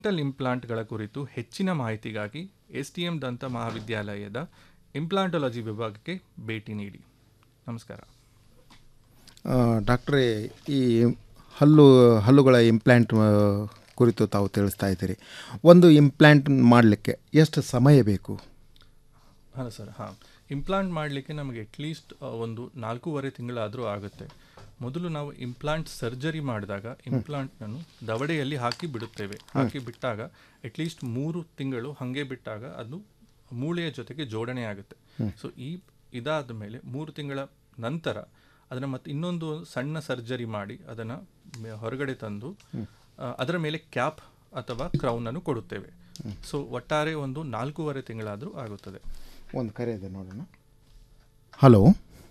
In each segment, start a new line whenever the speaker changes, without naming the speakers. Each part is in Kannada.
ಡೆಂಟಲ್ ಇಂಪ್ಲಾಂಟ್ಗಳ ಕುರಿತು ಹೆಚ್ಚಿನ ಮಾಹಿತಿಗಾಗಿ ಎಸ್ ಟಿ ಎಂ ದಂತ ಮಹಾವಿದ್ಯಾಲಯದ ಇಂಪ್ಲಾಂಟೊಲಜಿ ವಿಭಾಗಕ್ಕೆ ಭೇಟಿ ನೀಡಿ ನಮಸ್ಕಾರ
ಆ, ಡಾಕ್ಟ್ರೇ ಈ ಹಲ್ಲು ಹಲ್ಲುಗಳ ಇಂಪ್ಲ್ಯಾಂಟ್ ಆ, ಕುರಿತು ತಾವು ತಿಳಿಸ್ತಾ ಇದ್ದೀರಿ ಒಂದು ಇಂಪ್ಲ್ಯಾಂಟ್ ಮಾಡಲಿಕ್ಕೆ ಎಷ್ಟು ಸಮಯ ಬೇಕು
ಹಾಂ ಸರ್ ಹಾಂ ಇಂಪ್ಲಾಂಟ್ ಮಾಡಲಿಕ್ಕೆ ನಮಗೆ ಅಟ್ಲೀಸ್ಟ್ ಒಂದು ನಾಲ್ಕೂವರೆ ತಿಂಗಳಾದರೂ ಆಗುತ್ತೆ ಮೊದಲು ನಾವು ಇಂಪ್ಲಾಂಟ್ ಸರ್ಜರಿ ಮಾಡಿದಾಗ ಇಂಪ್ಲಾಂಟ್ನನ್ನು ದವಡೆಯಲ್ಲಿ ಹಾಕಿ ಬಿಡುತ್ತೇವೆ ಹಾಕಿ ಬಿಟ್ಟಾಗ ಅಟ್ಲೀಸ್ಟ್ ಮೂರು ತಿಂಗಳು ಹಾಗೆ ಬಿಟ್ಟಾಗ ಅದು ಮೂಳೆಯ ಜೊತೆಗೆ ಜೋಡಣೆ ಆಗುತ್ತೆ ಸೊ ಈ ಇದಾದ ಮೇಲೆ ಮೂರು ತಿಂಗಳ ನಂತರ ಅದನ್ನು ಮತ್ತೆ ಇನ್ನೊಂದು ಸಣ್ಣ ಸರ್ಜರಿ ಮಾಡಿ ಅದನ್ನು ಹೊರಗಡೆ ತಂದು ಆ, ಅದರ ಮೇಲೆ ಕ್ಯಾಪ್ ಅಥವಾ ಕ್ರೌನನ್ನು ಕೊಡುತ್ತೇವೆ ಸೊ ಒಟ್ಟಾರೆ ಒಂದು ನಾಲ್ಕೂವರೆ ತಿಂಗಳಾದರೂ ಆಗುತ್ತದೆ
ಒಂದು ಕರೆ ಇದೆ ನೋಡೋಣ ಹಲೋ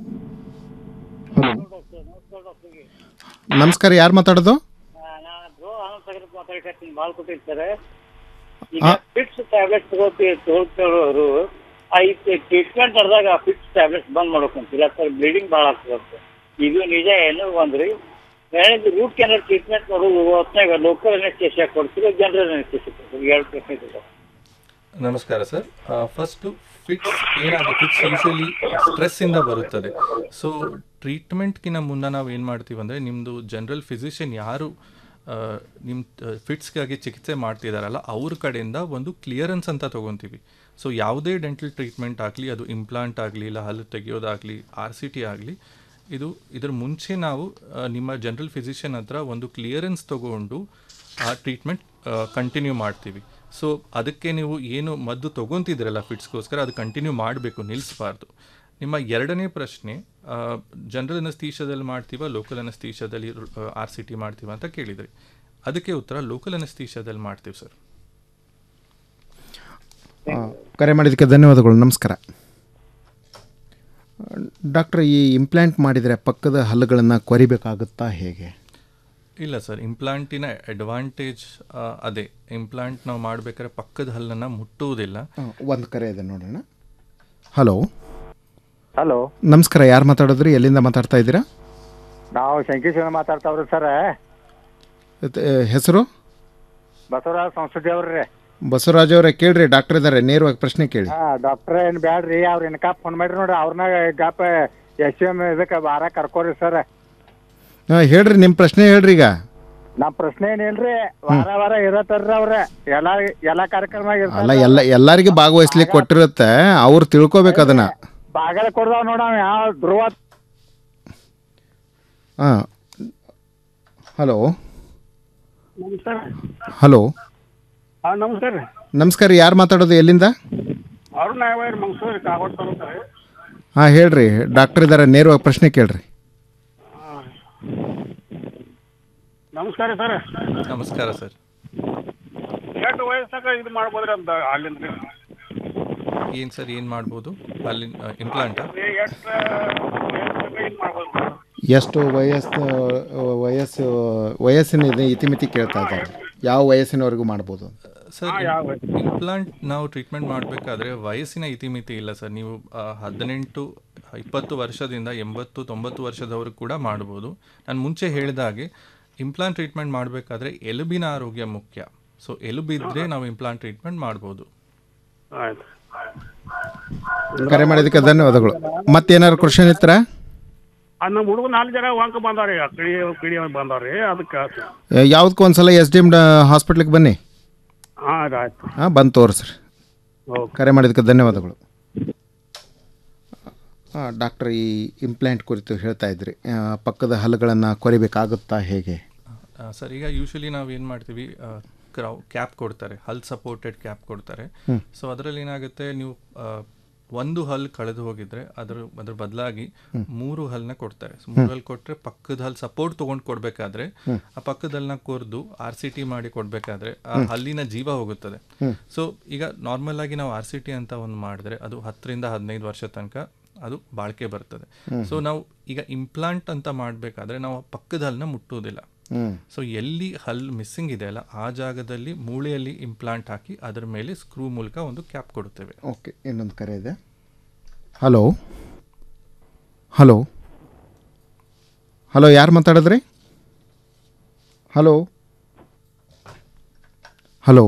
ನಮಸ್ಕಾರ ಯಾರು ಮಾತಾಡೋದು
ನಾನು ಬ್ರೋ ಆನಂದ್ ಸಾಗರ್ ಮಾತಾಡ್ತೀನಿ ಬಾಲ್ಕೋಟೆ ಸರ್ ಈಗ ಫಿಟ್ಸ್ ಟ್ಯಾಬ್ಲೆಟ್ ತಗೋತಿ ತಗೋತಿರೋರು ಆ ಈ ಟ್ರೀಟ್ಮೆಂಟ್ ನಡೆದಾಗ ಫಿಟ್ಸ್ ಟ್ಯಾಬ್ಲೆಟ್ಸ್ ಬಂದ್ ಮಾಡ್ಕೊಂತಿಲ್ಲ ಸರ್ ಬ್ಲೀಡಿಂಗ್ ಭಾಳ ಆಗ್ತದೆ ಇದು ನಿಜ ಏನು ಬಂದ್ರಿ ಹೇಳಿದ್ದು ರೂಟ್ ಕ್ಯಾನಲ್ ಟ್ರೀಟ್ಮೆಂಟ್ ಮಾಡೋದು ಹೊತ್ನಾಗ ಲೋಕಲ್ ಅನೆಸ್ಟೇಷಿಯಾ ಕೊಡ್ತೀರೋ ಜನರಲ್ ಅನೆಸ್ಟೇಷಿಯಾ ಕೊಡ್ತೀರಿ ಎರಡು ಪ್ರಶ್ನೆ ಇದೆ
ನಮಸ್ಕಾರ ಸರ್ ಫಸ್ಟು ಫಿಟ್ಸ್ ಏನಾಗುತ್ತೆ ಫಿಟ್ಸ್ ಯೂಶಲಿ ಸ್ಟ್ರೆಸ್ಸಿಂದ ಬರುತ್ತದೆ ಸೊ ಟ್ರೀಟ್ಮೆಂಟ್ಗಿನ ಮುನ್ನ ನಾವು ಏನು ಮಾಡ್ತೀವಿ ಅಂದರೆ ನಿಮ್ಮದು ಜನರಲ್ ಫಿಸಿಷಿಯನ್ ಯಾರು ನಿಮ್ಮ ಫಿಟ್ಸ್ಗಾಗಿ ಚಿಕಿತ್ಸೆ ಮಾಡ್ತಿದ್ದಾರಲ್ಲ ಅವ್ರ ಕಡೆಯಿಂದ ಒಂದು ಕ್ಲಿಯರೆನ್ಸ್ ಅಂತ ತೊಗೊತೀವಿ ಸೊ ಯಾವುದೇ ಡೆಂಟಲ್ ಟ್ರೀಟ್ಮೆಂಟ್ ಆಗಲಿ ಅದು ಇಂಪ್ಲಾಂಟ್ ಆಗಲಿ ಇಲ್ಲ ಹಲ್ಲು ತೆಗೆಯೋದಾಗಲಿ ಆರ್ ಸಿ ಟಿ ಆಗಲಿ ಇದು ಇದರ ಮುಂಚೆ ನಾವು ಆ, ನಿಮ್ಮ ಜನರಲ್ ಫಿಸಿಷಿಯನ್ ಹತ್ರ ಒಂದು ಕ್ಲಿಯರೆನ್ಸ್ ತಗೊಂಡು ಆ ಟ್ರೀಟ್ಮೆಂಟ್ ಕಂಟಿನ್ಯೂ ಮಾಡ್ತೀವಿ ಸೊ ಅದಕ್ಕೆ ನೀವು ಏನು ಮದ್ದು ತೊಗೊತಿದ್ರಲ್ಲ ಫಿಟ್ಸ್ಗೋಸ್ಕರ ಅದು ಕಂಟಿನ್ಯೂ ಮಾಡಬೇಕು ನಿಲ್ಲಿಸಬಾರ್ದು ನಿಮ್ಮ ಎರಡನೇ ಪ್ರಶ್ನೆ ಜನರಲ್ ಅನಸ್ತೀಶದಲ್ಲಿ ಮಾಡ್ತೀವ ಲೋಕಲ್ ಅನಸ್ತೀಶದಲ್ಲಿ ಆರ್ ಸಿ ಟಿ ಮಾಡ್ತೀವ ಅಂತ ಕೇಳಿದ್ರಿ ಅದಕ್ಕೆ ಉತ್ತರ ಲೋಕಲ್ ಅನಸ್ತೀಶದಲ್ಲಿ ಮಾಡ್ತೀವಿ ಸರ್
ಆ, ಕರೆ ಮಾಡಿದ್ದಕ್ಕೆ ಧನ್ಯವಾದಗಳು ನಮಸ್ಕಾರ ಡಾಕ್ಟ್ರ್ ಈ ಇಂಪ್ಲ್ಯಾಂಟ್ ಮಾಡಿದರೆ ಪಕ್ಕದ ಹಲ್ಲುಗಳನ್ನು ಕೊರಿಬೇಕಾಗುತ್ತಾ ಹೇಗೆ
ಇಲ್ಲ ಸರ್ ಇಂಪ್ಲಾಂಟಿನ ಅಡ್ವಾಂಟೇಜ್ ಅದೇ ಇಂಪ್ಲಾಂಟ್ ನಾವು ಮಾಡಬೇಕಾದ್ರೆ ಪಕ್ಕದ ಹಲ್ಲನ್ನು ಮುಟ್ಟುವುದಿಲ್ಲ
ಒಂದು ಕರೆ ಇದೆ ನೋಡೋಣ ಹಲೋ
ಹಲೋ
ನಮಸ್ಕಾರ ಯಾರು ಮಾತಾಡೋದ್ರಿ ಎಲ್ಲಿಂದ ಮಾತಾಡ್ತಾ ಇದ್ದೀರಾ
ನಾವು ಶಂಕೇಶ್ವರ ಮಾತಾಡ್ತಾವ್ರಿ ಸರ್
ಇತ್- ಆ, ಹೆಸರು
ಬಸವರಾಜ್ ಸಂಸ್ಕೃತಿ ಅವ್ರಿ
ಬಸವರಾಜ್ ಅವರೇ ಕೇಳ್ರಿ ಡಾಕ್ಟರ್ ಇದ್ದಾರೆ ನೇರವಾಗಿ ಪ್ರಶ್ನೆ ಕೇಳಿ
ಹಾ ಡಾಕ್ಟರ್ ಏನ್ ಬ್ಯಾಡ್ರಿ ಅವ್ರ ಏನಕ ಫೋನ್ ಮಾಡ್ರಿ ನೋಡ್ರಿ ಅವ್ರನ್ನ ಗಾಪ ಎಸ್ ಎಮ್ ಇದಕ್ಕೆ ಬಾರ ಕರ್ಕೋರಿ ಸರ್
ಹಾಂ ಹೇಳ್ರಿ ನಿಮ್ಮ ಪ್ರಶ್ನೆ ಹೇಳ್ರಿ ಈಗ
ನಮ್ ಪ್ರಶ್ನೆ ಏನಿಲ್ರಿ ವಾರ ವಾರ ಇರತ್ತಾರ್ರಿ ಅವ್ರ ಎಲ್ಲಾ ಎಲ್ಲಾ ಕಾರ್ಯಕ್ರಮ
ಅಲ್ಲ ಎಲ್ಲ ಎಲ್ಲರಿಗೂ ಭಾಗವಹಿಸ್ಲಿಕ್ಕೆ ಕೊಟ್ಟಿರುತ್ತೆ ಅವ್ರು ತಿಳ್ಕೊಬೇಕು ಅದನ್ನ
ಬಾಗಲ ಕೊಡ್ದಾವ್ ನೋಡವ್ ಯಾವ ಧ್ರುವ
ಹಾಂ ಹಲೋ
ನಮಸ್ಕಾರ
ಹಲೋ
ಹಾಂ ನಮಸ್ಕಾರ ರೀ
ನಮಸ್ಕಾರ ಯಾರು ಮಾತಾಡೋದು ಎಲ್ಲಿಂದ
ಅವ್ರು ನಾವೇ ಮಂಗ್ಸೂರು ಕಾಗೋಡ್ ತಾಲೂಕು
ಹಾಂ ಹೇಳ್ರಿ ಡಾಕ್ಟರ್ ಇದ್ದಾರೆ ನೇರವಾಗಿ ಪ್ರಶ್ನೆ ಕೇಳ್ರಿ
ನಮಸ್ಕಾರ ಸರ್
ನಮಸ್ಕಾರ ಸರ್
ಎಷ್ಟು ವಯಸ್ಸಾಗ ಇದು ಮಾಡ್ಬೋದ್ರಿ ಅಂತ ಅಲ್ಲಿಂದ
ಏನು ಸರ್ ಏನು ಮಾಡ್ಬೋದು ಅಲ್ಲಿ ಇಂಪ್ಲಾಂಟಾ
ಎಷ್ಟು ಇದು ಮಾಡ್ಬೋದು
ಎಷ್ಟು ವಯಸ್ಸು ವಯಸ್ಸು ವಯಸ್ಸಿನ ಇದು ಇತಿಮಿತಿ ಕೇಳ್ತಾ ಇದ್ದಾರೆ ಯಾವ ವಯಸ್ಸಿನವರೆಗೂ ಮಾಡ್ಬೋದು
ಸರ್ ಇಂಪ್ಲಾಂಟ್ ನಾವು ಟ್ರೀಟ್ಮೆಂಟ್ ಮಾಡಬೇಕಾದ್ರೆ ವಯಸ್ಸಿನ ಇತಿಮಿತಿ ಇಲ್ಲ ಸರ್ ನೀವು ಆ, ಹದಿನೆಂಟು ಇಪ್ಪತ್ತು ವರ್ಷದಿಂದ ಎಂಬತ್ತು ತೊಂಬತ್ತು ವರ್ಷದವರು ಕೂಡ ಮಾಡ್ಬೋದು ನಾನು ಮುಂಚೆ ಹೇಳಿದ ಹಾಗೆ ಇಂಪ್ಲಾಂಟ್ ಟ್ರೀಟ್ಮೆಂಟ್ ಮಾಡಬೇಕಾದ್ರೆ ಎಲುಬಿನ ಆರೋಗ್ಯ ಮುಖ್ಯ ಸೊ ಎಲುಬಿದ್ರೆ ನಾವು ಇಂಪ್ಲಾಂಟ್ ಟ್ರೀಟ್ಮೆಂಟ್ ಮಾಡ್ಬೋದು
ಆಯ್ತು
ಕರೆ ಮಾಡಿದ್ದಕ್ಕೆ ಧನ್ಯವಾದಗಳು ಮತ್ತೇನಾದ್ರು ಕ್ವಶನ್ ಇತ್ತರ
ಅದು ನಮ್ಮ ಹುಡುಗ ನಾಲ್ಕು ಜನ ವಾಂಕ ಬಂದಾವ್ರಿ ಕಿಡಿ ಕಿಡಿ ಬಂದಾವ್ರಿ ಅದಕ್ಕೆ
ಯಾವುದಕ್ಕೂ ಒಂದ್ಸಲ ಎಸ್ ಡಿ ಎಮ್ ಹಾಸ್ಪಿಟ್ಲಿಗೆ ಬನ್ನಿ
ಹಾಂ ಆಯ್ತು
ಹಾಂ ಬಂದು ತೋರಿಸ್ರಿ
ಓಕೆ
ಕರೆ ಮಾಡಿದ್ದಕ್ಕೆ ಧನ್ಯವಾದಗಳು ಹಾಂ ಡಾಕ್ಟರ್ ಈ ಇಂಪ್ಲಾಂಟ್ ಕುರಿತು ಹೇಳ್ತಾ ಇದ್ರಿ ಆ, ಪಕ್ಕದ ಹಲ್ಲುಗಳನ್ನು ಕೊರಿಬೇಕಾಗುತ್ತಾ ಹೇಗೆ
ಆ, ಸರ್ ಈಗ ಯೂಶಲಿ ನಾವು ಏನು ಮಾಡ್ತೀವಿ ಕ್ರೌ ಕ್ಯಾಪ್ ಕೊಡ್ತಾರೆ ಹಲ್ ಸಪೋರ್ಟೆಡ್ ಕ್ಯಾಪ್ ಕೊಡ್ತಾರೆ ಸೊ ಅದರಲ್ಲಿ ಏನಾಗುತ್ತೆ ನೀವು ಆ, ಒಂದು ಹಲ್ ಕಳೆದು ಹೋಗಿದ್ರೆ ಅದ್ರ ಅದ್ರ ಬದಲಾಗಿ ಮೂರು ಹಲ್ನ ಕೊಡ್ತಾರೆ ಸೊ ಮೂರು ಹಲ್ ಕೊಟ್ರೆ ಪಕ್ಕದ ಹಲ್ ಸಪೋರ್ಟ್ ತಗೊಂಡು ಕೊಡ್ಬೇಕಾದ್ರೆ ಆ ಪಕ್ಕದ ಹಲ್ನ ಕೊರ್ದು ಆರ್ ಸಿ ಟಿ ಮಾಡಿ ಕೊಡ್ಬೇಕಾದ್ರೆ ಆ ಹಲ್ಲಿನ ಜೀವ ಹೋಗುತ್ತದೆ ಸೊ ಈಗ ನಾರ್ಮಲ್ ಆಗಿ ನಾವು ಆರ್ ಸಿ ಟಿ ಅಂತ ಒಂದು ಮಾಡಿದ್ರೆ ಅದು ಹತ್ತರಿಂದ ಹದಿನೈದು ವರ್ಷ ತನಕ ಅದು ಬಾಳಿಕೆ ಬರ್ತದೆ ಸೊ ನಾವು ಈಗ ಇಂಪ್ಲಾಂಟ್ ಅಂತ ಮಾಡಬೇಕಾದ್ರೆ ನಾವು ಪಕ್ಕದ ಹಲ್ನ ಮುಟ್ಟುವುದಿಲ್ಲ
ಹ್ಞೂ
ಸೊ ಎಲ್ಲಿ ಹಲ್ ಮಿಸ್ಸಿಂಗ್ ಇದೆ ಅಲ್ಲ ಆ ಜಾಗದಲ್ಲಿ ಮೂಳೆಯಲ್ಲಿ ಇಂಪ್ಲಾಂಟ್ ಹಾಕಿ ಅದರ ಮೇಲೆ ಸ್ಕ್ರೂ ಮೂಲಕ ಒಂದು ಕ್ಯಾಪ್ ಕೊಡುತ್ತೇವೆ
ಓಕೆ ಇನ್ನೊಂದು ಕರೆ ಇದೆ ಹಲೋ ಹಲೋ ಹಲೋ ಯಾರು ಮಾತಾಡಿದ್ರಿ ಹಲೋ